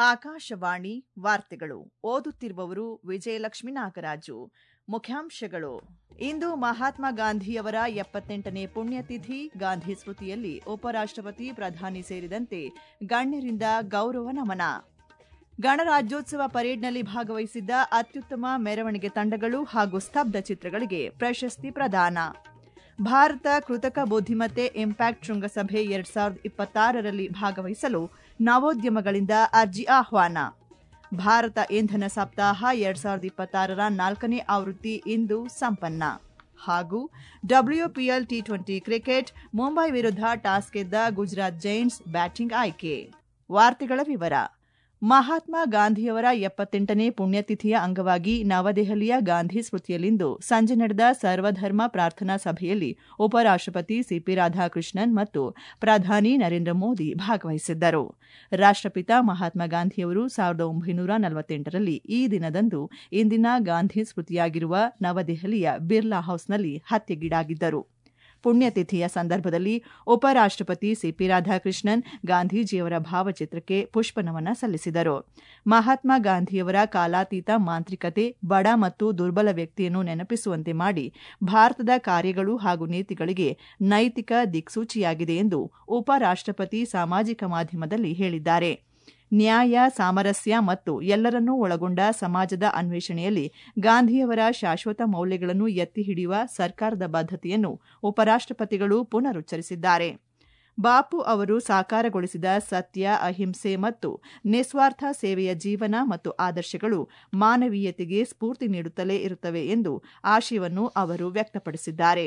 ಆಕಾಶವಾಣಿ ವಾರ್ತೆಗಳು ಓದುತ್ತಿರುವವರು ವಿಜಯಲಕ್ಷ್ಮಿ ನಾಗರಾಜು ಮುಖ್ಯಾಂಶಗಳು ಇಂದು ಮಹಾತ್ಮ ಗಾಂಧಿಯವರ ಎಪ್ಪತ್ತೆಂಟನೇ ಪುಣ್ಯತಿಥಿ ಗಾಂಧಿ ಸ್ಮೃತಿಯಲ್ಲಿ ಉಪರಾಷ್ಟಪತಿ ಪ್ರಧಾನಿ ಸೇರಿದಂತೆ ಗಣ್ಯರಿಂದ ಗೌರವ ನಮನ ಗಣರಾಜ್ಯೋತ್ಸವ ಪರೇಡ್ನಲ್ಲಿ ಭಾಗವಹಿಸಿದ್ದ ಅತ್ಯುತ್ತಮ ಮೆರವಣಿಗೆ ತಂಡಗಳು ಹಾಗೂ ಸ್ತಬ್ಧ ಚಿತ್ರಗಳಿಗೆ ಪ್ರಶಸ್ತಿ ಪ್ರದಾನ ಭಾರತ ಕೃತಕ ಬುದ್ಧಿಮತ್ತೆ ಇಂಪ್ಯಾಕ್ಟ್ ಶೃಂಗಸಭೆ ಎರಡ್ ಸಾವಿರದ ಇಪ್ಪತ್ತಾರರಲ್ಲಿ ಭಾಗವಹಿಸಲು ನವೋದ್ಯಮಗಳಿಂದ ಅರ್ಜಿ ಆಹ್ವಾನ ಭಾರತ ಇಂಧನ ಸಪ್ತಾಹ ಎರಡ್ ಸಾವಿರದ ಇಪ್ಪತ್ತಾರರ ನಾಲ್ಕನೇ ಆವೃತ್ತಿ ಇಂದು ಸಂಪನ್ನ ಹಾಗೂ WPL T twenty cricket Mumbai ವಿರುದ್ಧ ಟಾಸ್ ಗೆದ್ದ ಗುಜರಾತ್ ಜೈಂಟ್ಸ್ ಬ್ಯಾಟಿಂಗ್ ಆಯ್ಕೆ ವಾರ್ತೆಗಳ ವಿವರ ಮಹಾತ್ಮ ಗಾಂಧಿಯವರ ಎಪ್ಪತ್ತೆಂಟನೇ ಪುಣ್ಯತಿಥಿಯ ಅಂಗವಾಗಿ ನವದೆಹಲಿಯ ಗಾಂಧಿ ಸ್ಮೃತಿಯಲ್ಲಿಂದು ಸಂಜೆ ನಡೆದ ಸರ್ವಧರ್ಮ ಪ್ರಾರ್ಥನಾ ಸಭೆಯಲ್ಲಿ ಉಪರಾಷ್ಟಪತಿ ಸಿಪಿ ರಾಧಾಕೃಷ್ಣನ್ ಮತ್ತು ಪ್ರಧಾನಿ ನರೇಂದ್ರ ಮೋದಿ ಭಾಗವಹಿಸಿದ್ದರು ರಾಷ್ಟಪಿತ ಮಹಾತ್ಮ ಗಾಂಧಿಯವರು ಸಾವಿರದ ಒಂಬೈನೂರ ನಲವತ್ತೆಂಟರಲ್ಲಿ ಈ ದಿನದಂದು ಇಂದಿನ ಗಾಂಧಿ ಸ್ಮೃತಿಯಾಗಿರುವ ನವದೆಹಲಿಯ ಬಿರ್ಲಾ ಹೌಸ್ನಲ್ಲಿ ಹತ್ಯೆಗೀಡಾಗಿದ್ದರು ಪುಣ್ಯತಿಥಿಯ ಸಂದರ್ಭದಲ್ಲಿ ಉಪರಾಷ್ಟಪತಿ ಸಿಪಿ ರಾಧಾಕೃಷ್ಣನ್ ಗಾಂಧೀಜಿಯವರ ಭಾವಚಿತ್ರಕ್ಕೆ ಪುಷ್ಪನಮನ ಸಲ್ಲಿಸಿದರು ಮಹಾತ್ಮ ಗಾಂಧಿಯವರ ಕಾಲಾತೀತ ಮಾಂತ್ರಿಕತೆ ಬಡ ಮತ್ತು ದುರ್ಬಲ ವ್ಯಕ್ತಿಯನ್ನು ನೆನಪಿಸುವಂತೆ ಮಾಡಿ ಭಾರತದ ಕಾರ್ಯಗಳು ಹಾಗೂ ನೀತಿಗಳಿಗೆ ನೈತಿಕ ದಿಕ್ಸೂಚಿಯಾಗಿದೆ ಎಂದು ಉಪರಾಷ್ಟಪತಿ ಸಾಮಾಜಿಕ ಮಾಧ್ಯಮದಲ್ಲಿ ಹೇಳಿದ್ದಾರೆ ನ್ಯಾಯ ಸಾಮರಸ್ಯ ಮತ್ತು ಎಲ್ಲರನ್ನೂ ಒಳಗೊಂಡ ಸಮಾಜದ ಅನ್ವೇಷಣೆಯಲ್ಲಿ ಗಾಂಧಿಯವರ ಶಾಶ್ವತ ಮೌಲ್ಯಗಳನ್ನು ಎತ್ತಿ ಹಿಡಿಯುವ ಸರ್ಕಾರದ ಬದ್ಧತೆಯನ್ನು ಉಪರಾಷ್ಟಪತಿಗಳು ಪುನರುಚ್ಚರಿಸಿದ್ದಾರೆ ಬಾಪು ಅವರು ಸಾಕಾರಗೊಳಿಸಿದ ಸತ್ಯ ಅಹಿಂಸೆ ಮತ್ತು ನಿಸ್ವಾರ್ಥ ಸೇವೆಯ ಜೀವನ ಮತ್ತು ಆದರ್ಶಗಳು ಮಾನವೀಯತೆಗೆ ಸ್ಫೂರ್ತಿ ನೀಡುತ್ತಲೇ ಇರುತ್ತವೆ ಎಂದು ಆಶಯವನ್ನು ಅವರು ವ್ಯಕ್ತಪಡಿಸಿದ್ದಾರೆ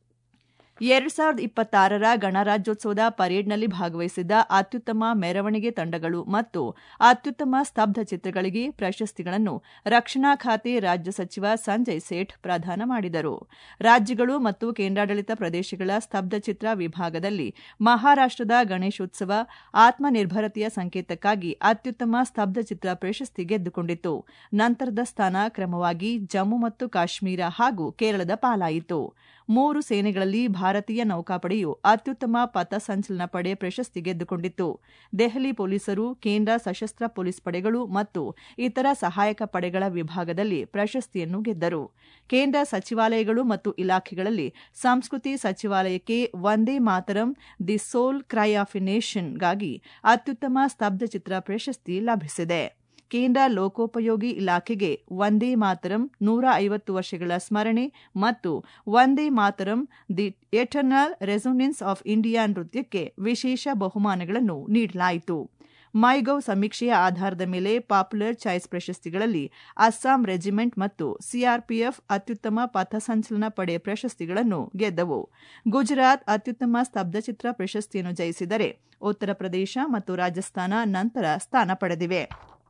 ಎರಡು ಸಾವಿರದ ಇಪ್ಪತ್ತಾರರ ಗಣರಾಜ್ಯೋತ್ಸವದ ಪರೇಡ್ನಲ್ಲಿ ಭಾಗವಹಿಸಿದ್ದ ಅತ್ಯುತ್ತಮ ಮೆರವಣಿಗೆ ತಂಡಗಳು ಮತ್ತು ಅತ್ಯುತ್ತಮ ಸ್ತಬ್ಧ ಚಿತ್ರಗಳಿಗೆ ಪ್ರಶಸ್ತಿಗಳನ್ನು ರಕ್ಷಣಾ ಖಾತೆ ರಾಜ್ಯ ಸಚಿವ ಸಂಜಯ್ ಸೇಠ್ ಪ್ರದಾನ ಮಾಡಿದರು ರಾಜ್ಯಗಳು ಮತ್ತು ಕೇಂದ್ರಾಡಳಿತ ಪ್ರದೇಶಗಳ ಸ್ತಬ್ಧ ಚಿತ್ರ ವಿಭಾಗದಲ್ಲಿ ಮಹಾರಾಷ್ಟದ ಗಣೇಶೋತ್ಸವ ಆತ್ಮನಿರ್ಭರತೆಯ ಸಂಕೇತಕ್ಕಾಗಿ ಅತ್ಯುತ್ತಮ ಸ್ತಬ್ಧ ಚಿತ್ರ ಪ್ರಶಸ್ತಿ ಗೆದ್ದುಕೊಂಡಿತು ನಂತರದ ಸ್ಥಾನ ಕ್ರಮವಾಗಿ ಜಮ್ಮು ಮತ್ತು ಕಾಶ್ಮೀರ ಹಾಗೂ ಕೇರಳದ ಪಾಲಾಯಿತು ಮೂರು ಸೇನೆಗಳಲ್ಲಿ ಭಾರತೀಯ ನೌಕಾಪಡೆಯು ಅತ್ಯುತ್ತಮ ಪಥಸಂಚಲನ ಪಡೆ ಪ್ರಶಸ್ತಿ ಗೆದ್ದುಕೊಂಡಿತ್ತು ದೆಹಲಿ ಪೊಲೀಸರು ಕೇಂದ್ರ ಸಶಸ್ತ್ರ ಪೊಲೀಸ್ ಪಡೆಗಳು ಮತ್ತು ಇತರ ಸಹಾಯಕ ಪಡೆಗಳ ವಿಭಾಗದಲ್ಲಿ ಪ್ರಶಸ್ತಿಯನ್ನು ಗೆದ್ದರು ಕೇಂದ್ರ ಸಚಿವಾಲಯಗಳು ಮತ್ತು ಇಲಾಖೆಗಳಲ್ಲಿ ಸಂಸ್ಕೃತಿ ಸಚಿವಾಲಯಕ್ಕೆ Vande Mataram the soul cry of a ನೇಷನ್ಗಾಗಿ ಅತ್ಯುತ್ತಮ ಸ್ತಬ್ಧ ಚಿತ್ರ ಪ್ರಶಸ್ತಿ ಲಭಿಸಿದೆ ಕೇಂದ್ರ ಲೋಕೋಪಯೋಗಿ ಇಲಾಖೆಗೆ ವಂದೇ ಮಾತರಂ ನೂರ ಐವತ್ತು ವರ್ಷಗಳ ಸ್ಮರಣೆ ಮತ್ತು Vande Mataram the eternal resonance of India ನೃತ್ಯಕ್ಕೆ ವಿಶೇಷ ಬಹುಮಾನಗಳನ್ನು ನೀಡಲಾಯಿತು ಮೈಗೌ ಸಮೀಕ್ಷೆಯ ಆಧಾರದ ಮೇಲೆ ಪಾಪ್ಯುಲರ್ ಚಾಯ್ಸ್ ಪ್ರಶಸ್ತಿಗಳಲ್ಲಿ ಅಸ್ಸಾಂ ರೆಜಿಮೆಂಟ್ ಮತ್ತು ಸಿಆರ್ಪಿಎಫ್ ಅತ್ಯುತ್ತಮ ಪಥಸಂಚಲನ ಪಡೆ ಪ್ರಶಸ್ತಿಗಳನ್ನು ಗೆದ್ದವು ಗುಜರಾತ್ ಅತ್ಯುತ್ತಮ ಸ್ತಬ್ಧಚಿತ್ರ ಪ್ರಶಸ್ತಿಯನ್ನು ಜಯಿಸಿದರೆ ಉತ್ತರ ಪ್ರದೇಶ ಮತ್ತು ರಾಜಸ್ಥಾನ ನಂತರ ಸ್ಥಾನ ಪಡೆದಿವೆ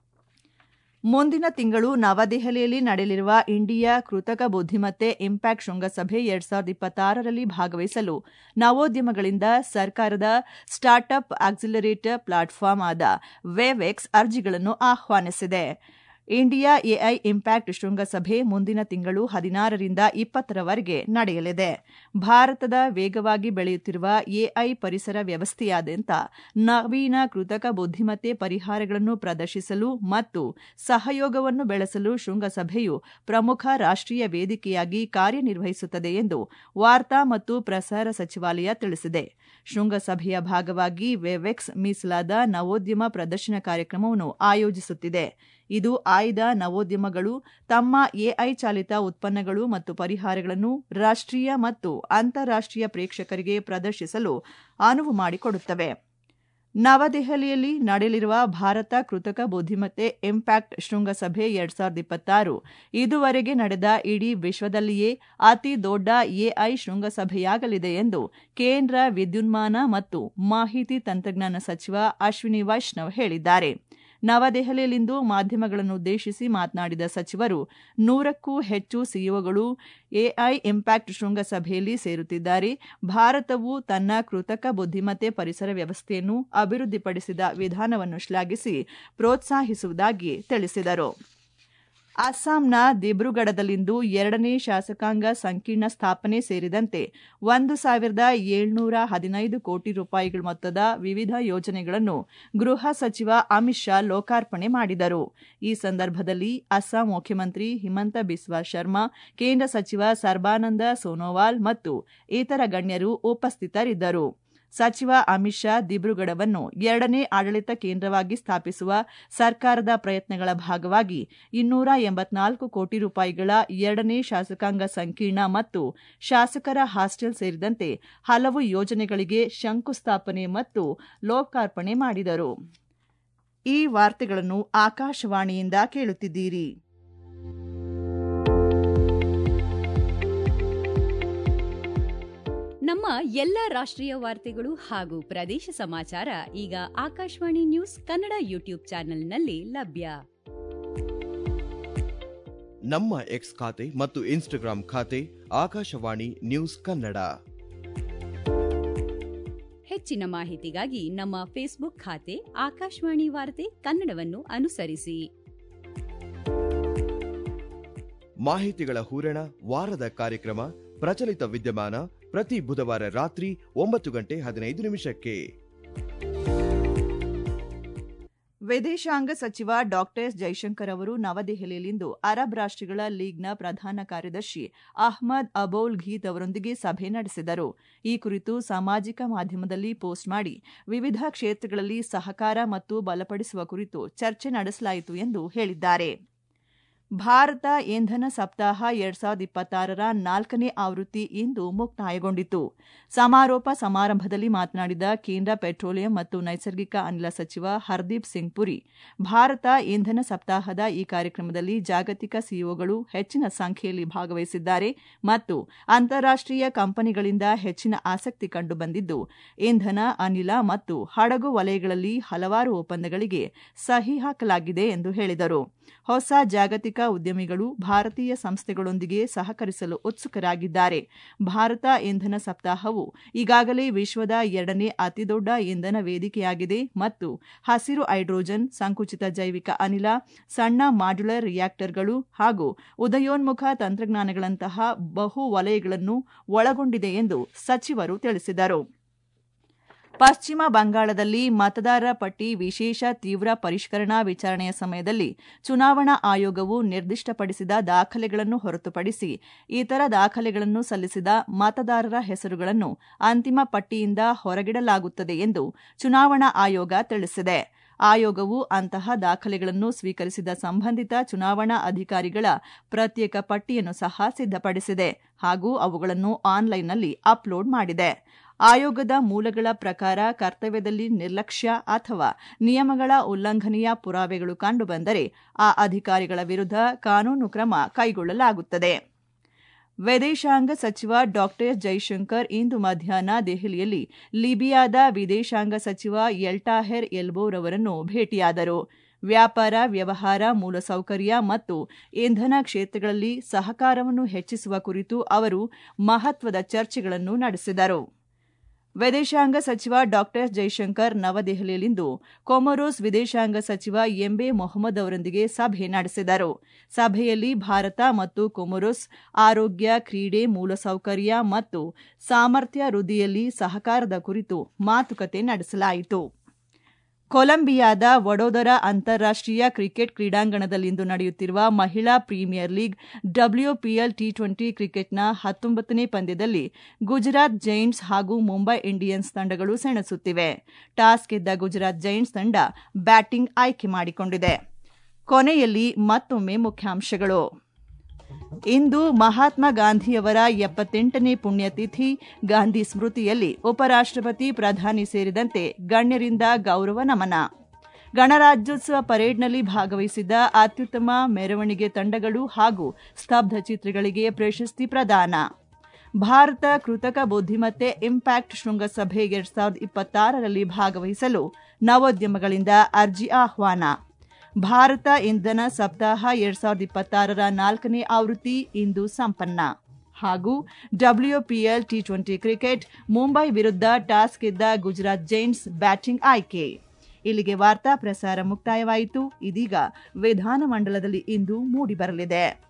ಮುಂದಿನ ತಿಂಗಳು ನವದೆಹಲಿಯಲ್ಲಿ ನಡೆಯಲಿರುವ ಇಂಡಿಯಾ ಕೃತಕ ಬುದ್ದಿಮತ್ತೆ ಇಂಪ್ಯಾಕ್ಟ್ ಶೃಂಗಸಭೆ ಎರಡ್ ಸಾವಿರದ ಇಪ್ಪತ್ತಾರರಲ್ಲಿ ಭಾಗವಹಿಸಲು ನವೋದ್ಯಮಗಳಿಂದ ಸರ್ಕಾರದ ಸ್ಟಾರ್ಟ್ಅಪ್ ಆಕ್ಸಿಲರೇಟರ್ ಪ್ಲಾಟ್ಫಾರ್ಮ್ ಆದ ವೇವೆಕ್ಸ್ ಅರ್ಜಿಗಳನ್ನು ಆಹ್ವಾನಿಸಿದೆ ಇಂಡಿಯಾ ಎಐ ಇಂಪ್ಯಾಕ್ಟ್ ಶೃಂಗಸಭೆ ಮುಂದಿನ ತಿಂಗಳು ಹದಿನಾರರಿಂದ ಇಪ್ಪತ್ತರವರೆಗೆ ನಡೆಯಲಿದೆ ಭಾರತದ ವೇಗವಾಗಿ ಬೆಳೆಯುತ್ತಿರುವ ಎಐ ಪರಿಸರ ವ್ಯವಸ್ಥೆಯಾದ್ಯಂತ ನವೀನ ಕೃತಕ ಬುದ್ದಿಮತ್ತೆ ಪರಿಹಾರಗಳನ್ನು ಪ್ರದರ್ಶಿಸಲು ಮತ್ತು ಸಹಯೋಗವನ್ನು ಬೆಳೆಸಲು ಶೃಂಗಸಭೆಯು ಪ್ರಮುಖ ರಾಷ್ಟೀಯ ವೇದಿಕೆಯಾಗಿ ಕಾರ್ಯನಿರ್ವಹಿಸುತ್ತದೆ ಎಂದು ವಾರ್ತಾ ಮತ್ತು ಪ್ರಸಾರ ಸಚಿವಾಲಯ ತಿಳಿಸಿದೆ ಶೃಂಗಸಭೆಯ ಭಾಗವಾಗಿ ವೆವೆಕ್ಸ್ ಮೀಸಲಾದ ನವೋದ್ಯಮ ಪ್ರದರ್ಶನ ಕಾರ್ಯಕ್ರಮವನ್ನು ಆಯೋಜಿಸುತ್ತಿದೆ ಇದು ಆಯ್ದ ನವೋದ್ಯಮಗಳು ತಮ್ಮ ಎಐ ಚಾಲಿತ ಉತ್ಪನ್ನಗಳು ಮತ್ತು ಪರಿಹಾರಗಳನ್ನು ರಾಷ್ಟೀಯ ಮತ್ತು ಅಂತಾರಾಷ್ಟೀಯ ಪ್ರೇಕ್ಷಕರಿಗೆ ಪ್ರದರ್ಶಿಸಲು ಅನುವು ಮಾಡಿಕೊಡುತ್ತವೆ ನವದೆಹಲಿಯಲ್ಲಿ ನಡೆಯಲಿರುವ ಭಾರತ ಕೃತಕ ಬುದ್ದಿಮತ್ತೆ ಇಂಪ್ಯಾಕ್ಟ್ ಶೃಂಗಸಭೆ ಎರಡ್ ಸಾವಿರದ ಇಪ್ಪತ್ತಾರು ಇದುವರೆಗೆ ನಡೆದ ಇಡೀ ವಿಶ್ವದಲ್ಲಿಯೇ ಅತಿ ದೊಡ್ಡ ಎಐ ಶೃಂಗಸಭೆಯಾಗಲಿದೆ ಎಂದು ಕೇಂದ್ರ ವಿದ್ಯುನ್ಮಾನ ಮತ್ತು ಮಾಹಿತಿ ತಂತ್ರಜ್ಞಾನ ಸಚಿವ ಅಶ್ವಿನಿ ವೈಷ್ಣವ್ ಹೇಳಿದ್ದಾರೆ ನವದೆಹಲಿಯಲ್ಲಿಂದು ಮಾಧ್ಯಮಗಳನ್ನುದ್ದೇಶಿಸಿ ಮಾತನಾಡಿದ ಸಚಿವರು ನೂರಕ್ಕೂ ಹೆಚ್ಚು ಸಿಇಒಗಳು ಎಐ ಇಂಪ್ಯಾಕ್ಟ್ ಶೃಂಗಸಭೆಯಲ್ಲಿ ಸೇರುತ್ತಿದ್ದಾರೆ ಭಾರತವು ತನ್ನ ಕೃತಕ ಬುದ್ದಿಮತ್ತೆ ಪರಿಸರ ವ್ಯವಸ್ಥೆಯನ್ನು ಅಭಿವೃದ್ಧಿಪಡಿಸಿದ ವಿಧಾನವನ್ನು ಶ್ಲಾಘಿಸಿ ಪ್ರೋತ್ಸಾಹಿಸುವುದಾಗಿ ತಿಳಿಸಿದರು ಅಸ್ಸಾಂನ ದಿಬ್ರುಗಢದಲ್ಲಿಂದು ಎರಡನೇ ಶಾಸಕಾಂಗ ಸಂಕೀರ್ಣ ಸ್ಥಾಪನೆ ಸೇರಿದಂತೆ ಒಂದು ಸಾವಿರದ ಏಳ್ನೂರ ಹದಿನೈದು ಕೋಟಿ ರೂಪಾಯಿಗಳ ಮೊತ್ತದ ವಿವಿಧ ಯೋಜನೆಗಳನ್ನು ಗೃಹ ಸಚಿವ ಅಮಿತ್ ಶಾ ಲೋಕಾರ್ಪಣೆ ಮಾಡಿದರು ಈ ಸಂದರ್ಭದಲ್ಲಿ ಅಸ್ಸಾಂ ಮುಖ್ಯಮಂತ್ರಿ ಹಿಮಂತ ಬಿಸ್ವಾ ಶರ್ಮಾ ಕೇಂದ್ರ ಸಚಿವ ಸರ್ಬಾನಂದ ಸೋನೋವಾಲ್ ಮತ್ತು ಇತರ ಗಣ್ಯರು ಉಪಸ್ಥಿತರಿದ್ದರು ಸಚಿವ ಅಮಿತ್ ಶಾ ದಿಬ್ರುಗಢವನ್ನು ಎರಡನೇ ಆಡಳಿತ ಕೇಂದ್ರವಾಗಿ ಸ್ಥಾಪಿಸುವ ಸರ್ಕಾರದ ಪ್ರಯತ್ನಗಳ ಭಾಗವಾಗಿ ಇನ್ನೂರ ಎಂಬತ್ನಾಲ್ಕು ಕೋಟಿ ರೂಪಾಯಿಗಳ ಎರಡನೇ ಶಾಸಕಾಂಗ ಸಂಕೀರ್ಣ ಮತ್ತು ಶಾಸಕರ ಹಾಸ್ಟೆಲ್ ಸೇರಿದಂತೆ ಹಲವು ಯೋಜನೆಗಳಿಗೆ ಶಂಕುಸ್ಥಾಪನೆ ಮತ್ತು ಲೋಕಾರ್ಪಣೆ ಮಾಡಿದರು ಈ ವಾರ್ತೆಗಳನ್ನು ಆಕಾಶವಾಣಿಯಿಂದ ಕೇಳುತ್ತಿದ್ದೀರಿ ನಮ್ಮ ಎಲ್ಲ ರಾಷ್ಟ್ರೀಯ ವಾರ್ತೆಗಳು ಹಾಗೂ ಪ್ರದೇಶ ಸಮಾಚಾರ ಈಗ ಆಕಾಶವಾಣಿ ನ್ಯೂಸ್ ಕನ್ನಡ ಯೂಟ್ಯೂಬ್ ಚಾನೆಲ್ನಲ್ಲಿ ಲಭ್ಯ ನಮ್ಮ ಎಕ್ಸ್ ಖಾತೆ ಮತ್ತು ಇನ್ಸ್ಟಾಗ್ರಾಂ ಖಾತೆ ಆಕಾಶವಾಣಿ ನ್ಯೂಸ್ ಕನ್ನಡ ಹೆಚ್ಚಿನ ಮಾಹಿತಿಗಾಗಿ ನಮ್ಮ ಫೇಸ್ಬುಕ್ ಖಾತೆ ಆಕಾಶವಾಣಿ ವಾರ್ತೆ ಕನ್ನಡವನ್ನು ಅನುಸರಿಸಿ ಮಾಹಿತಿಗಳ ಹೂರಣ ವಾರದ ಕಾರ್ಯಕ್ರಮ ಪ್ರಚಲಿತ ವಿದ್ಯಮಾನ ಪ್ರತಿ ಬುಧವಾರ ರಾತ್ರಿ ಒಂಬತ್ತು ಗಂಟೆ ಹದಿನೈದು ನಿಮಿಷಕ್ಕೆ ವಿದೇಶಾಂಗ ಸಚಿವ ಡಾಕ್ಟರ್ ಜೈಶಂಕರ್ ಅವರು ನವದೆಹಲಿಯಲ್ಲಿಂದು ಅರಬ್ ರಾಷ್ಟ್ರಗಳ ಲೀಗ್ನ ಪ್ರಧಾನ ಕಾರ್ಯದರ್ಶಿ ಅಹ್ಮದ್ ಅಬೌಲ್ ಘೀತ್ ಅವರೊಂದಿಗೆ ಸಭೆ ನಡೆಸಿದರು ಈ ಕುರಿತು ಸಾಮಾಜಿಕ ಮಾಧ್ಯಮದಲ್ಲಿ ಪೋಸ್ಟ್ ಮಾಡಿ ವಿವಿಧ ಕ್ಷೇತ್ರಗಳಲ್ಲಿ ಸಹಕಾರ ಮತ್ತು ಬಲಪಡಿಸುವ ಕುರಿತು ಚರ್ಚೆ ನಡೆಸಲಾಯಿತು ಎಂದು ಹೇಳಿದ್ದಾರೆ ಭಾರತ ಇಂಧನ ಸಪ್ತಾಹ ಎರಡ್ ಸಾವಿರದ ಇಪ್ಪತ್ತಾರರ ನಾಲ್ಕನೇ ಆವೃತ್ತಿ ಇಂದು ಮುಕ್ತಾಯಗೊಂಡಿತು ಸಮಾರೋಪ ಸಮಾರಂಭದಲ್ಲಿ ಮಾತನಾಡಿದ ಕೇಂದ್ರ ಪೆಟ್ರೋಲಿಯಂ ಮತ್ತು ನೈಸರ್ಗಿಕ ಅನಿಲ ಸಚಿವ ಹರ್ದೀಪ್ ಸಿಂಗ್ ಪುರಿ ಭಾರತ ಇಂಧನ ಸಪ್ತಾಹದ ಈ ಕಾರ್ಯಕ್ರಮದಲ್ಲಿ ಜಾಗತಿಕ ಸಿಇಒಗಳು ಹೆಚ್ಚಿನ ಸಂಖ್ಯೆಯಲ್ಲಿ ಭಾಗವಹಿಸಿದ್ದಾರೆ ಮತ್ತು ಅಂತಾರಾಷ್ಟೀಯ ಕಂಪನಿಗಳಿಂದ ಹೆಚ್ಚಿನ ಆಸಕ್ತಿ ಕಂಡುಬಂದಿದ್ದು ಇಂಧನ ಅನಿಲ ಮತ್ತು ಹಡಗು ವಲಯಗಳಲ್ಲಿ ಹಲವಾರು ಒಪ್ಪಂದಗಳಿಗೆ ಸಹಿ ಹಾಕಲಾಗಿದೆ ಎಂದು ಹೇಳಿದರು ಹೊಸ ಜಾಗತಿಕ ಉದ್ಯಮಿಗಳು ಭಾರತೀಯ ಸಂಸ್ಥೆಗಳೊಂದಿಗೆ ಸಹಕರಿಸಲು ಉತ್ಸುಕರಾಗಿದ್ದಾರೆ ಭಾರತ ಇಂಧನ ಸಪ್ತಾಹವು ಈಗಾಗಲೇ ವಿಶ್ವದ ಎರಡನೇ ಅತಿದೊಡ್ಡ ಇಂಧನ ವೇದಿಕೆಯಾಗಿದೆ ಮತ್ತು ಹಸಿರು ಹೈಡ್ರೋಜನ್ ಸಂಕುಚಿತ ಜೈವಿಕ ಅನಿಲ ಸಣ್ಣ ಮಾಡ್ಯುಲರ್ ರಿಯಾಕ್ಟರ್ಗಳು ಹಾಗೂ ಉದಯೋನ್ಮುಖ ತಂತ್ರಜ್ಞಾನಗಳಂತಹ ಬಹು ವಲಯಗಳನ್ನು ಒಳಗೊಂಡಿದೆ ಎಂದು ಸಚಿವರು ತಿಳಿಸಿದರು ಪಶ್ಚಿಮ ಬಂಗಾಳದಲ್ಲಿ ಮತದಾರರ ಪಟ್ಟಿ ವಿಶೇಷ ತೀವ್ರ ಪರಿಷ್ಕರಣಾ ವಿಚಾರಣೆಯ ಸಮಯದಲ್ಲಿ ಚುನಾವಣಾ ಆಯೋಗವು ನಿರ್ದಿಷ್ಟಪಡಿಸಿದ ದಾಖಲೆಗಳನ್ನು ಹೊರತುಪಡಿಸಿ ಇತರ ದಾಖಲೆಗಳನ್ನು ಸಲ್ಲಿಸಿದ ಮತದಾರರ ಹೆಸರುಗಳನ್ನು ಅಂತಿಮ ಪಟ್ಟಿಯಿಂದ ಹೊರಗಿಡಲಾಗುತ್ತದೆ ಎಂದು ಚುನಾವಣಾ ಆಯೋಗ ತಿಳಿಸಿದೆ ಆಯೋಗವು ಅಂತಹ ದಾಖಲೆಗಳನ್ನು ಸ್ವೀಕರಿಸಿದ ಸಂಬಂಧಿತ ಚುನಾವಣಾ ಅಧಿಕಾರಿಗಳ ಪ್ರತ್ಯೇಕ ಪಟ್ಟಿಯನ್ನು ಸಹ ಸಿದ್ಧಪಡಿಸಿದೆ ಹಾಗೂ ಅವುಗಳನ್ನು ಆನ್ಲೈನ್ನಲ್ಲಿ ಅಪ್ಲೋಡ್ ಮಾಡಿದೆ ಆಯೋಗದ ಮೂಲಗಳ ಪ್ರಕಾರ ಕರ್ತವ್ಯದಲ್ಲಿ ನಿರ್ಲಕ್ಷ್ಯ ಅಥವಾ ನಿಯಮಗಳ ಉಲ್ಲಂಘನೆಯ ಪುರಾವೆಗಳು ಕಂಡುಬಂದರೆ ಆ ಅಧಿಕಾರಿಗಳ ವಿರುದ್ಧ ಕಾನೂನು ಕ್ರಮ ಕೈಗೊಳ್ಳಲಾಗುತ್ತದೆ ವಿದೇಶಾಂಗ ಸಚಿವ ಡಾಕ್ಟರ್ ಜೈಶಂಕರ್ ಇಂದು ಮಧ್ಯಾಹ್ನ ದೆಹಲಿಯಲ್ಲಿ ಲಿಬಿಯಾದ ವಿದೇಶಾಂಗ ಸಚಿವ ಎಲ್ಟಾಹೆರ್ ಎಲ್ಬೋರ್ ಅವರನ್ನು ಭೇಟಿಯಾದರು ವ್ಯಾಪಾರ ವ್ಯವಹಾರ ಮೂಲಸೌಕರ್ಯ ಮತ್ತು ಇಂಧನ ಕ್ಷೇತ್ರಗಳಲ್ಲಿ ಸಹಕಾರವನ್ನು ಹೆಚ್ಚಿಸುವ ಕುರಿತು ಅವರು ಮಹತ್ವದ ಚರ್ಚೆಗಳನ್ನು ನಡೆಸಿದರು ವಿದೇಶಾಂಗ ಸಚಿವ ಡಾಕ್ಟರ್ ಜೈಶಂಕರ್ ನವದೆಹಲಿಯಲ್ಲಿಂದು ಕೊಮೊರೋಸ್ ವಿದೇಶಾಂಗ ಸಚಿವ ಎಂಬೆ ಮೊಹಮ್ಮದ್ ಅವರೊಂದಿಗೆ ಸಭೆ ನಡೆಸಿದರು ಸಭೆಯಲ್ಲಿ ಭಾರತ ಮತ್ತು ಕೊಮೊರೋಸ್ ಆರೋಗ್ಯ ಕ್ರೀಡೆ ಮೂಲಸೌಕರ್ಯ ಮತ್ತು ಸಾಮರ್ಥ್ಯ ವೃದ್ಧಿಯಲ್ಲಿ ಸಹಕಾರದ ಕುರಿತು ಮಾತುಕತೆ ನಡೆಸಲಾಯಿತು ಕೊಲಂಬಿಯಾದ ವಡೋದರ ಅಂತಾರಾಷ್ಟೀಯ ಕ್ರಿಕೆಟ್ ಕ್ರೀಡಾಂಗಣದಲ್ಲಿಂದು ನಡೆಯುತ್ತಿರುವ ಮಹಿಳಾ premier league WPL T twenty ಕ್ರಿಕೆಟ್ನ ಹತ್ತೊಂಬತ್ತನೇ ಪಂದ್ಯದಲ್ಲಿ ಗುಜರಾತ್ ಜೈಂಟ್ಸ್ ಹಾಗೂ ಮುಂಬೈ ಇಂಡಿಯನ್ಸ್ ತಂಡಗಳು ಸೆಣಸುತ್ತಿವೆ ಟಾಸ್ ಗೆದ್ದ ಗುಜರಾತ್ ಜೈಂಟ್ಸ್ ತಂಡ ಬ್ಯಾಟಿಂಗ್ ಆಯ್ಕೆ ಮಾಡಿಕೊಂಡಿದೆ ಕೊನೆಯಲ್ಲಿ ಮತ್ತೊಮ್ಮೆ ಮುಖ್ಯಾಂಶಗಳು ಇಂದು ಮಹಾತ್ಮ ಗಾಂಧಿಯವರ ಎಪ್ಪತ್ತೆಂಟನೇ ಪುಣ್ಯತಿಥಿ ಗಾಂಧಿ ಸ್ಮೃತಿಯಲ್ಲಿ ಉಪರಾಷ್ಟಪತಿ ಪ್ರಧಾನಿ ಸೇರಿದಂತೆ ಗಣ್ಯರಿಂದ ಗೌರವ ನಮನ ಗಣರಾಜ್ಯೋತ್ಸವ ಪರೇಡ್ನಲ್ಲಿ ಭಾಗವಹಿಸಿದ ಅತ್ಯುತ್ತಮ ಮೆರವಣಿಗೆ ತಂಡಗಳು ಹಾಗೂ ಸ್ತಬ್ಧ ಚಿತ್ರಗಳಿಗೆ ಪ್ರಶಸ್ತಿ ಪ್ರದಾನ ಭಾರತ ಕೃತಕ ಬುದ್ಧಿಮತ್ತೆ ಇಂಪ್ಯಾಕ್ಟ್ ಶೃಂಗಸಭೆ ಎರಡ್ ಸಾವಿರದ ಇಪ್ಪತ್ತಾರರಲ್ಲಿ ಭಾಗವಹಿಸಲು ನವೋದ್ಯಮಗಳಿಂದ ಅರ್ಜಿ ಆಹ್ವಾನ ಭಾರತ ಇಂಧನ ಸಪ್ತಾಹ ಎರಡ್ ಸಾವಿರದ ಇಪ್ಪತ್ತಾರರ ನಾಲ್ಕನೇ ಆವೃತ್ತಿ ಇಂದು ಸಂಪನ್ನ ಹಾಗೂ WPL T twenty cricket Mumbai ವಿರುದ್ಧ ಟಾಸ್ ಗೆದ್ದ ಗುಜರಾತ್ ಜೈಂಟ್ಸ್ ಬ್ಯಾಟಿಂಗ್ ಆಯ್ಕೆ ಇಲ್ಲಿಗೆ ವಾರ್ತಾ ಪ್ರಸಾರ ಮುಕ್ತಾಯವಾಯಿತು ಇದೀಗ ವಿಧಾನಮಂಡಲದಲ್ಲಿ ಇಂದು ಮೂಡಿಬರಲಿದೆ